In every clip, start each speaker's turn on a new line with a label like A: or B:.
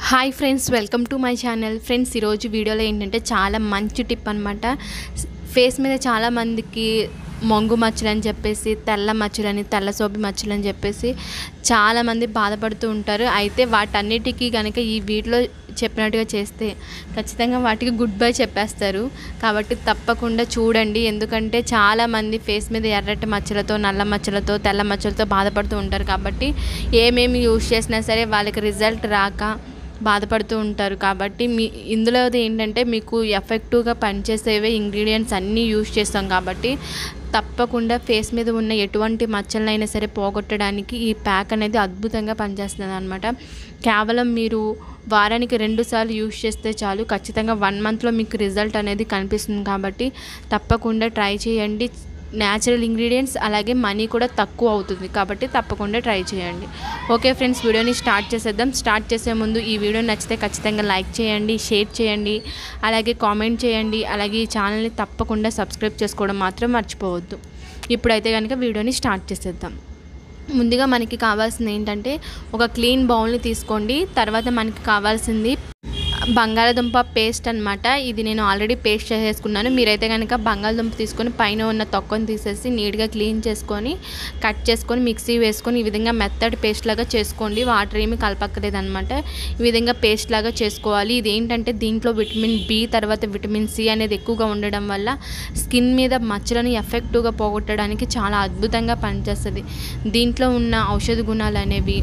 A: hi friends welcome to my channel friends ఈరోజు వీడియోలో ఏంటంటే చాలా మంచి టిప్ అనమాట ఫేస్ మీద చాలా మందికి మొంగు మచ్చలు అని చెప్పేసి తెల్ల మచ్చలని తెల్ల సోపి మచ్చలు అని చెప్పేసి చాలామంది బాధపడుతూ ఉంటారు అయితే వాటన్నిటికీ కనుక ఈ వీడియోలో చెప్పినట్టుగా చేస్తే ఖచ్చితంగా వాటికి గుడ్ బై చెప్పేస్తారు కాబట్టి తప్పకుండా చూడండి ఎందుకంటే చాలామంది ఫేస్ మీద ఎర్రటి మచ్చలతో నల్ల మచ్చలతో తెల్ల మచ్చలతో బాధపడుతూ ఉంటారు కాబట్టి ఏమేమి యూజ్ చేసినా సరే వాళ్ళకి రిజల్ట్ రాక బాధపడుతూ ఉంటారు కాబట్టి మీ ఇందులో ఏంటంటే మీకు ఎఫెక్టివ్గా పనిచేసేవే ఇంగ్రీడియంట్స్ అన్నీ యూజ్ చేస్తాం కాబట్టి తప్పకుండా ఫేస్ మీద ఉన్న ఎటువంటి మచ్చలనైనా సరే పోగొట్టడానికి ఈ ప్యాక్ అనేది అద్భుతంగా పనిచేస్తుంది అనమాట కేవలం మీరు వారానికి రెండు సార్లు యూజ్ చేస్తే చాలు ఖచ్చితంగా వన్ మంత్లో మీకు రిజల్ట్ అనేది కనిపిస్తుంది కాబట్టి తప్పకుండా ట్రై చేయండి న్యాచురల్ ఇంగ్రీడియంట్స్ అలాగే మనీ కూడా తక్కువ అవుతుంది కాబట్టి తప్పకుండా ట్రై చేయండి ఓకే ఫ్రెండ్స్ వీడియోని స్టార్ట్ చేసేద్దాం స్టార్ట్ చేసే ముందు ఈ వీడియో నచ్చితే ఖచ్చితంగా లైక్ చేయండి షేర్ చేయండి అలాగే కామెంట్ చేయండి అలాగే ఈ ఛానల్ని తప్పకుండా సబ్స్క్రైబ్ చేసుకోవడం మాత్రం మర్చిపోవద్దు ఇప్పుడైతే కనుక వీడియోని స్టార్ట్ చేసేద్దాం ముందుగా మనకి కావాల్సింది ఏంటంటే ఒక క్లీన్ బౌల్ని తీసుకోండి తర్వాత మనకి కావాల్సింది బంగాళదుంప పేస్ట్ అనమాట ఇది నేను ఆల్రెడీ పేస్ట్ చేసేసుకున్నాను మీరైతే కనుక బంగాళదుంప తీసుకొని పైన ఉన్న తొక్కను తీసేసి నీట్గా క్లీన్ చేసుకొని కట్ చేసుకొని మిక్సీ వేసుకొని ఈ విధంగా మెత్తటి పేస్ట్ లాగా చేసుకోండి వాటర్ ఏమి కలపక్కలేదు అనమాట ఈ విధంగా పేస్ట్ లాగా చేసుకోవాలి ఇది ఏంటంటే దీంట్లో విటమిన్ బి తర్వాత విటమిన్ సి అనేది ఎక్కువగా ఉండడం వల్ల స్కిన్ మీద మచ్చలను ఎఫెక్టివ్గా పోగొట్టడానికి చాలా అద్భుతంగా పనిచేస్తుంది దీంట్లో ఉన్న ఔషధ గుణాలు అనేవి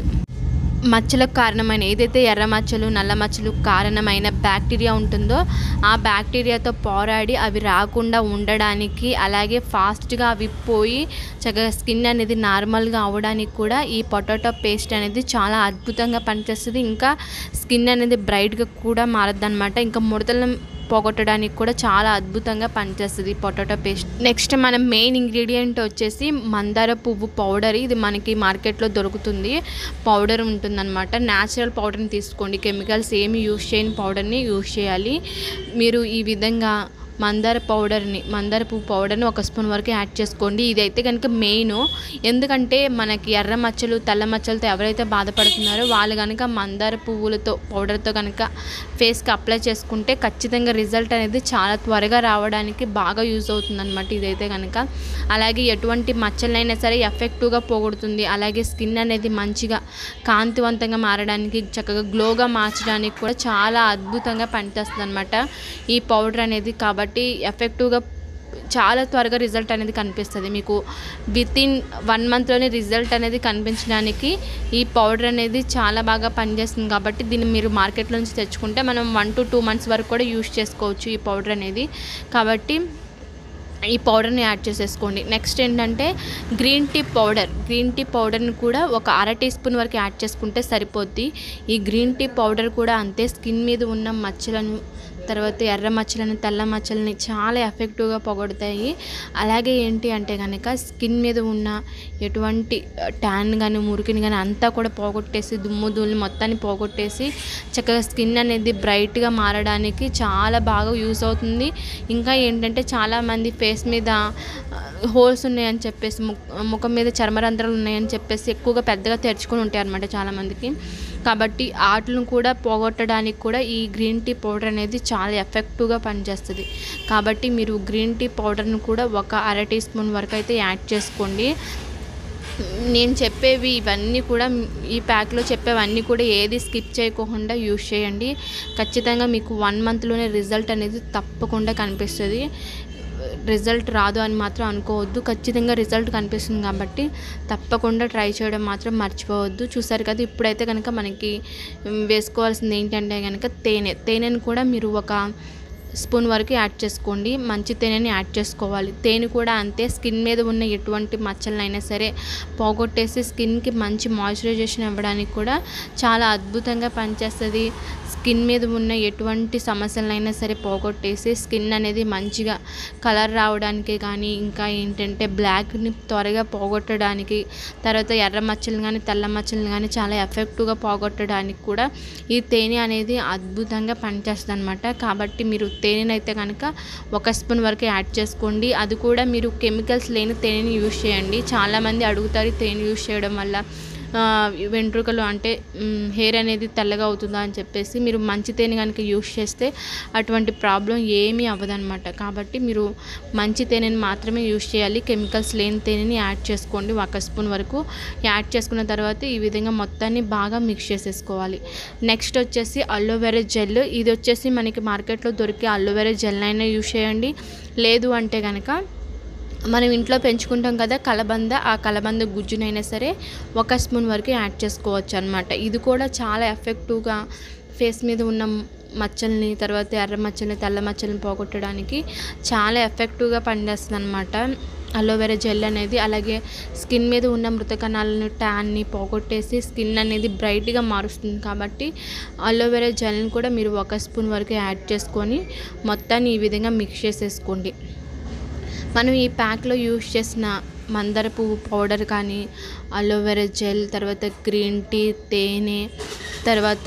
A: మచ్చలకు కారణమైన ఏదైతే ఎర్ర మచ్చలు నల్ల మచ్చలు కారణమైన బ్యాక్టీరియా ఉంటుందో ఆ బ్యాక్టీరియాతో పోరాడి అవి రాకుండా ఉండడానికి అలాగే ఫాస్ట్గా అవి పోయి చక్కగా స్కిన్ అనేది నార్మల్గా అవ్వడానికి కూడా ఈ పొటాటో పేస్ట్ అనేది చాలా అద్భుతంగా పనిచేస్తుంది ఇంకా స్కిన్ అనేది బ్రైట్గా కూడా మారద్దనమాట ఇంకా ముడతలను పోగొట్టడానికి కూడా చాలా అద్భుతంగా పనిచేస్తుంది పొటాటో పేస్ట్ నెక్స్ట్ మన మెయిన్ ఇంగ్రీడియంట్ వచ్చేసి మందార పువ్వు పౌడర్ ఇది మనకి మార్కెట్లో దొరుకుతుంది పౌడర్ ఉంటుందన్నమాట న్యాచురల్ పౌడర్ని తీసుకోండి కెమికల్స్ ఏమి యూజ్ చేయని పౌడర్ని యూజ్ చేయాలి మీరు ఈ విధంగా మందార పౌడర్ని మందార పువ్వు పౌడర్ని ఒక స్పూన్ వరకు యాడ్ చేసుకోండి ఇదైతే కనుక మెయిన్ ఎందుకంటే మనకి ఎర్ర మచ్చలు తెల్ల మచ్చలతో ఎవరైతే బాధపడుతున్నారో వాళ్ళు కనుక మందార పువ్వులతో పౌడర్తో కనుక ఫేస్కి అప్లై చేసుకుంటే ఖచ్చితంగా రిజల్ట్ అనేది చాలా త్వరగా రావడానికి బాగా యూజ్ అవుతుంది అనమాట ఇదైతే కనుక అలాగే ఎటువంటి మచ్చలైనా సరే ఎఫెక్టివ్గా పోగొడుతుంది అలాగే స్కిన్ అనేది మంచిగా కాంతివంతంగా మారడానికి చక్కగా గ్లోగా మార్చడానికి కూడా చాలా అద్భుతంగా పనిచేస్తుంది అనమాట ఈ పౌడర్ అనేది కాబట్టి ఎఫెక్టివ్గా చాలా త్వరగా రిజల్ట్ అనేది కనిపిస్తుంది మీకు విత్ ఇన్ వన్ మంత్లోనే రిజల్ట్ అనేది కనిపించడానికి ఈ పౌడర్ అనేది చాలా బాగా పనిచేస్తుంది కాబట్టి దీన్ని మీరు మార్కెట్లో నుంచి తెచ్చుకుంటే మనం వన్ టు టూ మంత్స్ వరకు కూడా యూస్ చేసుకోవచ్చు ఈ పౌడర్ అనేది కాబట్టి ఈ పౌడర్ని యాడ్ చేసేసుకోండి నెక్స్ట్ ఏంటంటే green tea powder green tea పౌడర్ని కూడా ఒక అర టీ స్పూన్ వరకు యాడ్ చేసుకుంటే సరిపోద్ది ఈ గ్రీన్ టీ పౌడర్ కూడా అంతే స్కిన్ మీద ఉన్న మచ్చలను తర్వాత ఎర్ర మచ్చలను తెల్ల మచ్చలని చాలా ఎఫెక్టివ్గా పొగడతాయి అలాగే ఏంటి అంటే కనుక స్కిన్ మీద ఉన్న ఎటువంటి ట్యాన్ కానీ మురికిని కానీ అంతా కూడా పోగొట్టేసి దుమ్ము ధూళి మొత్తాన్ని పోగొట్టేసి చక్కగా స్కిన్ అనేది బ్రైట్గా మారడానికి చాలా బాగా యూస్ అవుతుంది ఇంకా ఏంటంటే చాలామంది ఫేస్ మీద హోల్స్ ఉన్నాయని చెప్పేసి ముఖం మీద చర్మరంధ్రాలు ఉన్నాయని చెప్పేసి ఎక్కువగా పెద్దగా తెరుచుకొని ఉంటాయి అనమాట చాలామందికి కాబట్టి వాటిని కూడా పోగొట్టడానికి కూడా ఈ గ్రీన్ టీ పౌడర్ అనేది చాలా ఎఫెక్టివ్గా పనిచేస్తుంది కాబట్టి మీరు గ్రీన్ టీ పౌడర్ని కూడా ఒక అర టీ స్పూన్ వరకు అయితే యాడ్ చేసుకోండి నేను చెప్పేవి ఇవన్నీ కూడా ఈ ప్యాక్లో చెప్పేవన్నీ కూడా ఏది స్కిప్ చేయకుండా యూజ్ చేయండి ఖచ్చితంగా మీకు వన్ మంత్లోనే రిజల్ట్ అనేది తప్పకుండా కనిపిస్తుంది రిజల్ట్ రాదు అని మాత్రం అనుకోవద్దు ఖచ్చితంగా రిజల్ట్ కనిపిస్తుంది కాబట్టి తప్పకుండా ట్రై చేయడం మాత్రం మర్చిపోవద్దు చూసారు కదా ఇప్పుడైతే కనుక మనకి వేసుకోవాల్సింది ఏంటంటే కనుక తేనె తేనెను కూడా మీరు ఒక స్పూన్ వరకు యాడ్ చేసుకోండి మంచి తేనెని యాడ్ చేసుకోవాలి తేనె కూడా అంతే స్కిన్ మీద ఉన్న ఎటువంటి మచ్చలైనా సరే పోగొట్టేసి స్కిన్కి మంచి మాయిశ్చరైజేషన్ ఇవ్వడానికి కూడా చాలా అద్భుతంగా పనిచేస్తుంది స్కిన్ మీద ఉన్న ఎటువంటి సమస్యలైనా సరే పోగొట్టేసి స్కిన్ అనేది మంచిగా కలర్ రావడానికి కానీ ఇంకా ఏంటంటే బ్లాక్ని త్వరగా పోగొట్టడానికి తర్వాత ఎర్ర మచ్చలు కానీ తెల్ల మచ్చలు కానీ చాలా ఎఫెక్టివ్గా పోగొట్టడానికి కూడా ఈ తేనె అనేది అద్భుతంగా పనిచేస్తుంది అనమాట కాబట్టి మీరు తేనెని అయితే కనుక ఒక స్పూన్ వరకు యాడ్ చేసుకోండి అది కూడా మీరు కెమికల్స్ లేని తేనెని యూజ్ చేయండి చాలామంది అడుగుతారు తేనె యూజ్ చేయడం వల్ల ఆ, వెంట్రుకలు అంటే హెయిర్ అనేది తెల్లగా అవుతుందా అని చెప్పేసి మీరు మంచి తేనె కనుక యూస్ చేస్తే అటువంటి ప్రాబ్లం ఏమీ అవ్వదన్నమాట కాబట్టి మీరు మంచి తేనెని మాత్రమే యూస్ చేయాలి కెమికల్స్ లేని తేనెని యాడ్ చేసుకోండి ఒక స్పూన్ వరకు యాడ్ చేసుకున్న తర్వాత ఈ విధంగా మొత్తాన్ని బాగా మిక్స్ చేసేసుకోవాలి నెక్స్ట్ వచ్చేసి అలోవెరా జెల్ ఇది వచ్చేసి మనకి మార్కెట్లో దొరికే అలోవెరా జెల్ అయినా యూస్ చేయండి లేదు అంటే కనుక మనం ఇంట్లో పెంచుకుంటాం కదా కలబంద ఆ కలబంద గుజ్జునైనా సరే ఒక స్పూన్ వరకు యాడ్ చేసుకోవచ్చు అనమాట ఇది కూడా చాలా ఎఫెక్టివ్గా ఫేస్ మీద ఉన్న మచ్చల్ని తర్వాత ఎర్ర మచ్చల్ని తెల్ల మచ్చల్ని పోగొట్టడానికి చాలా ఎఫెక్టివ్గా పనిచేస్తుంది అనమాట అలోవెరా జెల్ అనేది అలాగే స్కిన్ మీద ఉన్న మృత కణాలను ట్యాన్ని పోగొట్టేసి స్కిన్ అనేది బ్రైట్గా మారుస్తుంది కాబట్టి అలోవెరా జెల్ని కూడా మీరు ఒక స్పూన్ వరకు యాడ్ చేసుకొని మొత్తాన్ని ఈ విధంగా మిక్స్ చేసేసుకోండి మనం ఈ ప్యాక్లో యూస్ చేసిన మందార పువ్వు పౌడర్ కానీ అలోవెరా జెల్ తర్వాత గ్రీన్ టీ తేనె తర్వాత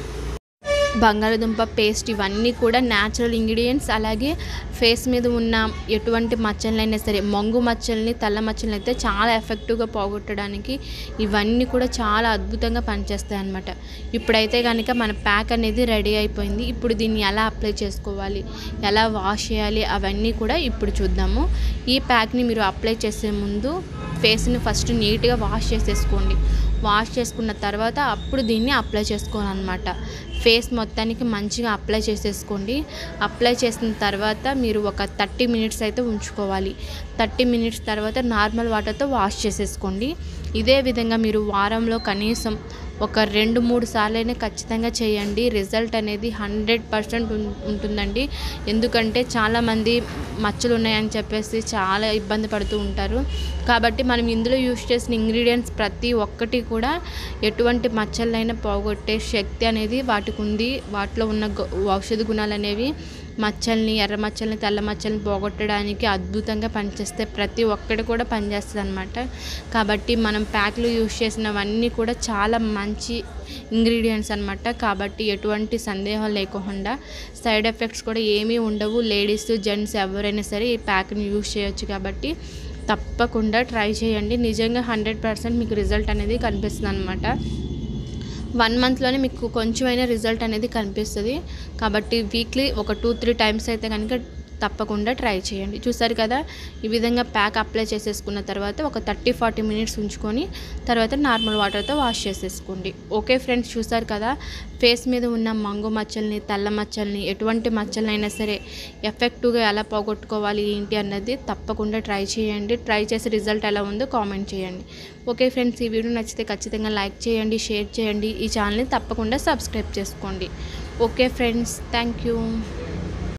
A: బంగాళదుంప పేస్ట్ ఇవన్నీ కూడా న్యాచురల్ ఇంగ్రీడియంట్స్ అలాగే ఫేస్ మీద ఉన్న ఎటువంటి మచ్చలైనా సరే మొంగు మచ్చల్ని తెల్ల మచ్చల్ని అయితే చాలా ఎఫెక్టివ్గా పోగొట్టడానికి ఇవన్నీ కూడా చాలా అద్భుతంగా పనిచేస్తాయి అన్నమాట ఇప్పుడైతే కనుక మన ప్యాక్ అనేది రెడీ అయిపోయింది ఇప్పుడు దీన్ని ఎలా అప్లై చేసుకోవాలి ఎలా వాష్ చేయాలి అవన్నీ కూడా ఇప్పుడు చూద్దాము ఈ ప్యాక్ని మీరు అప్లై చేసే ముందు ఫేస్ని ఫస్ట్ నీట్గా వాష్ చేసేసుకోండి వాష్ చేసుకున్న తర్వాత అప్పుడు దీన్ని అప్లై చేసుకోవాలన్నమాట ఫేస్ మొత్తానికి మంచిగా అప్లై చేసేసుకోండి అప్లై చేసిన తర్వాత మీరు ఒక థర్టీ మినిట్స్ అయితే ఉంచుకోవాలి థర్టీ మినిట్స్ తర్వాత నార్మల్ వాటర్తో వాష్ చేసేసుకోండి ఇదే విధంగా మీరు వారంలో కనీసం ఒక రెండు మూడు సార్లైనా ఖచ్చితంగా చేయండి రిజల్ట్ అనేది హండ్రెడ్ పర్సెంట్ ఉంటుందండి ఎందుకంటే చాలామంది మచ్చలు ఉన్నాయని చెప్పేసి చాలా ఇబ్బంది పడుతూ ఉంటారు కాబట్టి మనం ఇందులో యూస్ చేసిన ఇంగ్రీడియంట్స్ ప్రతి ఒక్కటి కూడా ఎటువంటి మచ్చలైనా పోగొట్టే శక్తి అనేది వాటికి ఉంది వాటిలో ఉన్న గ- ఔషధ గుణాలు అనేవి మచ్చల్ని ఎర్ర మచ్చల్ని తెల్ల మచ్చల్ని పోగొట్టడానికి అద్భుతంగా పనిచేస్తే ప్రతి ఒక్కటి కూడా పనిచేస్తుంది అనమాట కాబట్టి మనం ప్యాక్లు యూస్ చేసినవన్నీ కూడా చాలా మంచి ఇంగ్రీడియంట్స్ అనమాట కాబట్టి ఎటువంటి సందేహం లేకుండా సైడ్ ఎఫెక్ట్స్ కూడా ఏమీ ఉండవు లేడీస్ జెంట్స్ ఎవరైనా సరే ఈ ప్యాక్ని యూస్ చేయొచ్చు కాబట్టి తప్పకుండా ట్రై చేయండి నిజంగా హండ్రెడ్ పర్సెంట్ మీకు రిజల్ట్ అనేది కనిపిస్తుంది అనమాట వన్ మంత్లోనే మీకు కొంచెమైనా రిజల్ట్ అనేది కనిపిస్తుంది కాబట్టి వీక్లీ ఒక టూ త్రీ టైమ్స్ అయితే కనుక తప్పకుండా ట్రై చేయండి చూసారు కదా ఈ విధంగా ప్యాక్ అప్లై చేసేసుకున్న తర్వాత ఒక థర్టీ ఫార్టీ మినిట్స్ ఉంచుకొని తర్వాత నార్మల్ వాటర్తో వాష్ చేసేసుకోండి ఓకే ఫ్రెండ్స్ చూసారు కదా ఫేస్ మీద ఉన్న మంగు మచ్చల్ని తెల్ల మచ్చల్ని ఎటువంటి మచ్చలైనా సరే ఎఫెక్టివ్గా ఎలా పోగొట్టుకోవాలి ఏంటి అన్నది తప్పకుండా ట్రై చేయండి ట్రై చేసి రిజల్ట్ ఎలా ఉందో కామెంట్ చేయండి ఓకే ఫ్రెండ్స్ ఈ వీడియో నచ్చితే ఖచ్చితంగా లైక్ చేయండి షేర్ చేయండి ఈ ఛానల్ని తప్పకుండా సబ్స్క్రైబ్ చేసుకోండి ఓకే ఫ్రెండ్స్ థ్యాంక్ యూ